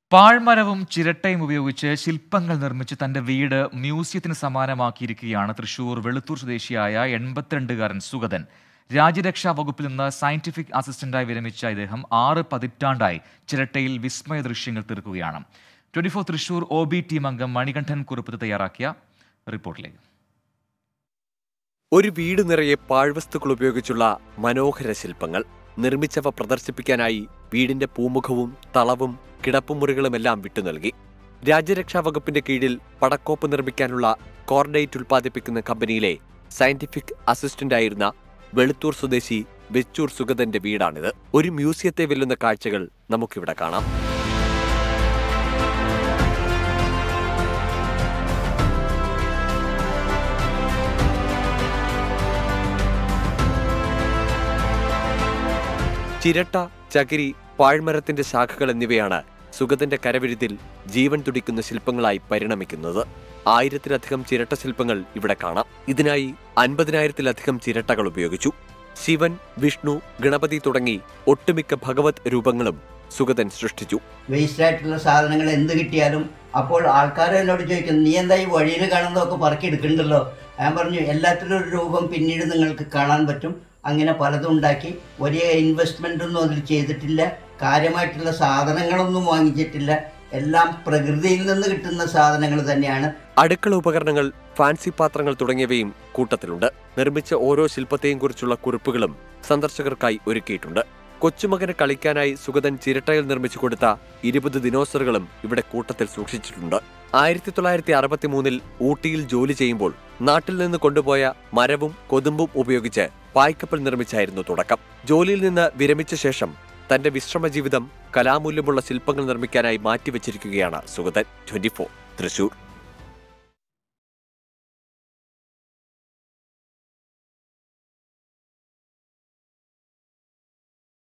പാഴ്മരവും ചിരട്ടയും ഉപയോഗിച്ച് ശില്പങ്ങൾ നിർമ്മിച്ച് തന്റെ വീട് മ്യൂസിയത്തിന് സമാനമാക്കിയിരിക്കുകയാണ് തൃശൂർ വെളുത്തൂർ സ്വദേശിയായ എൺപത്തിരണ്ടുകാരൻ സുഗതൻ രാജ്യരക്ഷാ വകുപ്പിൽ നിന്ന് സയന്റിഫിക് അസിസ്റ്റന്റായി വിരമിച്ച ഇദ്ദേഹം ആറ് പതിറ്റാണ്ടായി ചിരട്ടയിൽ വിസ്മയ ദൃശ്യങ്ങൾ തീർക്കുകയാണ് twenty four Thrissur O B team അംഗം മണികണ്ഠൻ കുറുപ്പത്ത് തയ്യാറാക്കിയ റിപ്പോർട്ടിലേക്ക് ഒരു വീട് നിറയെ പാഴ്വസ്തുക്കൾ ഉപയോഗിച്ചുള്ള മനോഹര ശില്പങ്ങൾ നിർമ്മിച്ചവ പ്രദർശിപ്പിക്കാനായി വീടിന്റെ പൂമുഖവും തളവും കിടപ്പുമുറികളുമെല്ലാം വിട്ടു നൽകി രാജ്യരക്ഷാ വകുപ്പിന്റെ കീഴിൽ പടക്കോപ്പ് നിർമ്മിക്കാനുള്ള കോർഡേറ്റ് ഉൽപ്പാദിപ്പിക്കുന്ന കമ്പനിയിലെ സയന്റിഫിക് അസിസ്റ്റന്റായിരുന്ന വെളുത്തൂർ സ്വദേശി വെച്ചൂർ സുഗതന്റെ വീടാണിത് ഒരു മ്യൂസിയത്തെ വെല്ലുന്ന കാഴ്ചകൾ നമുക്കിവിടെ കാണാം ചിരട്ട ചകിരി പാഴ്മരത്തിന്റെ ശാഖകൾ എന്നിവയാണ് സുഗതന്റെ കരവിരുതിൽ ജീവൻ തുടിക്കുന്ന ശില്പങ്ങളായി പരിണമിക്കുന്നത് ആയിരത്തിലധികം ചിരട്ട ശില്പങ്ങൾ ഇവിടെ കാണാം ഇതിനായി അൻപതിനായിരത്തിലധികം ചിരട്ടകൾ ഉപയോഗിച്ചു ശിവൻ വിഷ്ണു ഗണപതി തുടങ്ങി ഒട്ടുമിക്ക ഭഗവത് രൂപങ്ങളും സുഗതൻ സൃഷ്ടിച്ചു വേസ്റ്റ് ആയിട്ടുള്ള സാധനങ്ങൾ എന്ത് കിട്ടിയാലും അപ്പോൾ ആൾക്കാർ എന്നോട് ചോദിക്കും നീ എന്താ ഈ വഴിയിൽ കാണുന്നതൊക്കെ പറക്കിയെടുക്കണ്ടല്ലോ ഞാൻ പറഞ്ഞു എല്ലാത്തിലും ഒരു രൂപം പിന്നീട് നിങ്ങൾക്ക് കാണാൻ പറ്റും അങ്ങനെ പലതും ഉണ്ടാക്കി വലിയ ഇൻവെസ്റ്റ്മെൻ്റ് ഒന്നും അതിൽ ചെയ്തിട്ടില്ല കാര്യമായിട്ടുള്ള സാധനങ്ങളൊന്നും വാങ്ങിച്ചിട്ടില്ല എല്ലാം പ്രകൃതിയിൽ നിന്ന് കിട്ടുന്ന സാധനങ്ങൾ തന്നെയാണ് അടുക്കള ഉപകരണങ്ങൾ ഫാൻസി പാത്രങ്ങൾ തുടങ്ങിയവയും കൂട്ടത്തിലുണ്ട് നിർമ്മിച്ച ഓരോ ശില്പത്തെയും കുറിച്ചുള്ള കുറിപ്പുകളും സന്ദർശകർക്കായി ഒരുക്കിയിട്ടുണ്ട് കൊച്ചുമകന് കളിക്കാനായി സുഗതൻ ചിരട്ടയിൽ നിർമ്മിച്ചു കൊടുത്ത ഇരുപത് ദിനോസറുകളും ഇവിടെ കൂട്ടത്തിൽ സൂക്ഷിച്ചിട്ടുണ്ട് ആയിരത്തി തൊള്ളായിരത്തി അറുപത്തി മൂന്നിൽ ഊട്ടിയിൽ ജോലി ചെയ്യുമ്പോൾ നാട്ടിൽ നിന്ന് കൊണ്ടുപോയ മരവും കൊതുമ്പും ഉപയോഗിച്ച് പായ്ക്കപ്പൽ നിർമ്മിച്ചായിരുന്നു തുടക്കം ജോലിയിൽ നിന്ന് വിരമിച്ച ശേഷം തന്റെ വിശ്രമ ജീവിതം കലാമൂല്യമുള്ള ശില്പങ്ങൾ നിർമ്മിക്കാനായി മാറ്റിവെച്ചിരിക്കുകയാണ് സുഗതൻ ട്വന്റി തൃശൂർ